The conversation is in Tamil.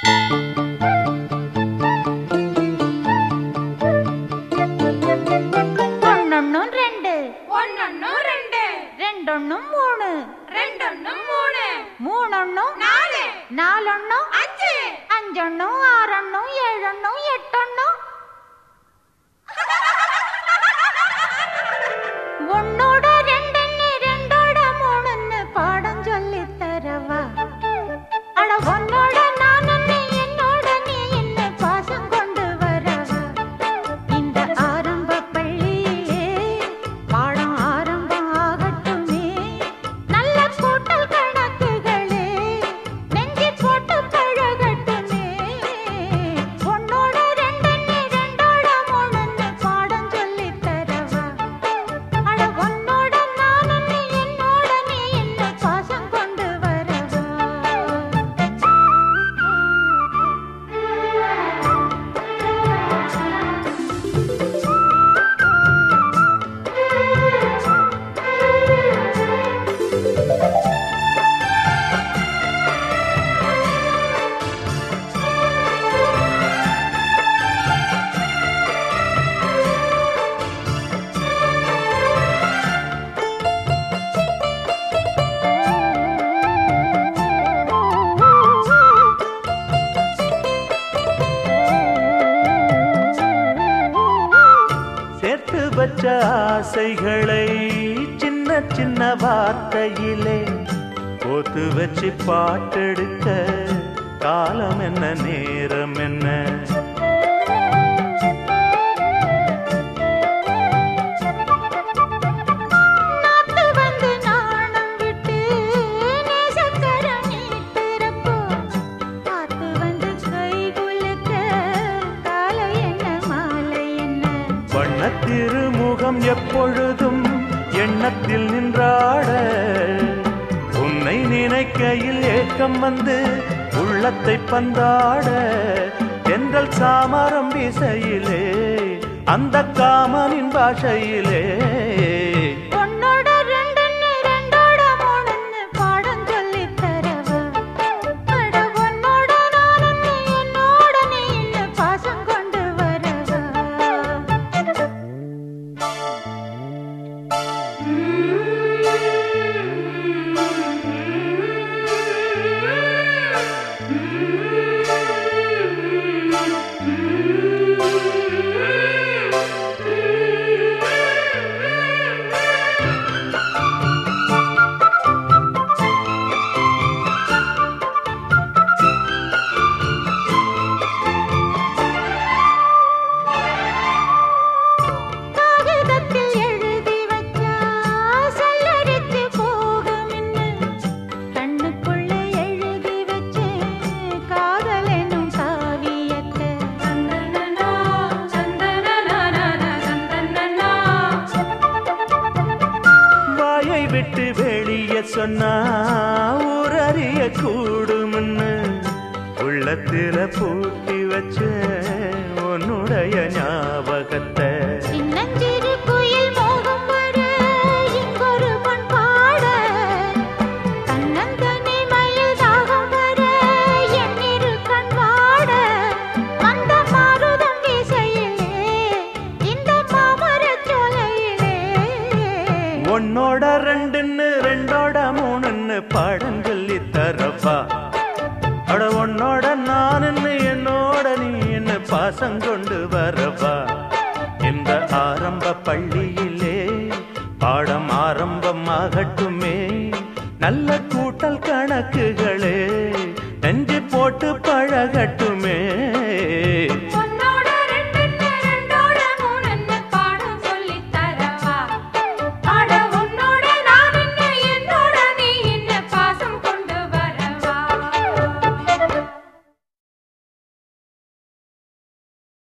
ஒன்னொன்னும் ரெண்டு ஒன்னொன்னும் ரெண்டு ரெண்டொன்னும் மூணு ரெண்டொன்னும் மூணு மூணொன்னும் நாலு நாலொன்னும் அஞ்சு அஞ்சொன்னும் ஆறொன்னும் ஏழொன்னும் எட்டொன்னும் ஒன்னோட ரெண்டுன்னு ரெண்டோட மூணுன்னு பாடம் சொல்லி தரவா அட உன்னோட நானுன்னு என்னோட நீ என்ன பாசம் கொண்டு வரவா இந்த ஆரம்ப பள்ளியிலே பாடம் ஆரம்பம் ஆகட்டுமே நல்ல கூட்டல் கணக்குகளே நெஞ்சி போட்டு பழகட்டுமே உன்னோட ரெண்டுன்னு ரெண்டோட மூணுன்னு பாடம் சொல்லி தரவா அட உன்னோட நானுன்னு என்னோட நீ என்ன பாசம் கொண்டு வரவா சேர்த்து வச்ச ஆசைகளை சின்ன சின்ன வார்த்தையிலே போத்து வச்சு பாட்டெடுக்க காலம் என்ன நேரம் என்ன நாத்து வந்து நாணம் விட்டு நேசக்கரம் நீட்டிருப்போ காத்து வந்து கை குலுக்க காலை என்ன மாலை என்ன வண்ணத் திருமுகம் எப்பொழுதும் எண்ணத்தில் நின்றாட உன்னை நினைக்கையில் ஏக்கம் வந்து உள்ளத்தை பந்தாட தென்றல் சாமரம் வீசையிலே அந்த காமனின் பாஷையிலே உன்னோட ரெண்டுன்னு ரெண்டோட மூணுன்னு பாடம் சொல்லி தரவா அட உன்னோட நானுன்னு என்னோட நீ என்ன பாசம் கொண்டு வரவா காகிதத்தில் எழுதி வச்சா சல்லரித்து போகும்னு கண்ணுக்குள்ள எழுதி வச்சே காதல் எனும் காவியத்தை சந்தனனா சந்தனனா சந்தனனா வாயை விட்டு வெளியே சொன்னா ஊரறிய கூடும்னு உள்ளத்தில பூட்டி வச்ச உன்னுடைய ஞாபகத்தை சின்னஞ்சிறு குயில் மோகம் வர இங்கொரு பொன் பாட தன்னந்தனி மயில் தாகம் வர எண்ணிரு கண் வாட அந்த மாருதம் வீசையிலே இந்த மாமரச் சோலையிலே உன்னோட ரெண்டுன்னு ரெண்டோட மூணுன்னு பாடம் சொல்லி தரப்பா அட உன்னோட நானுன்னு என்னோட நீ என்ன பாசம் கொண்டு வரவா இந்த ஆரம்ப பள்ளியிலே பாடம் ஆரம்பமாகட்டுமே நல்ல கூட்டல் கணக்குகளே நெஞ்சு போட்டு பழகட்டுமே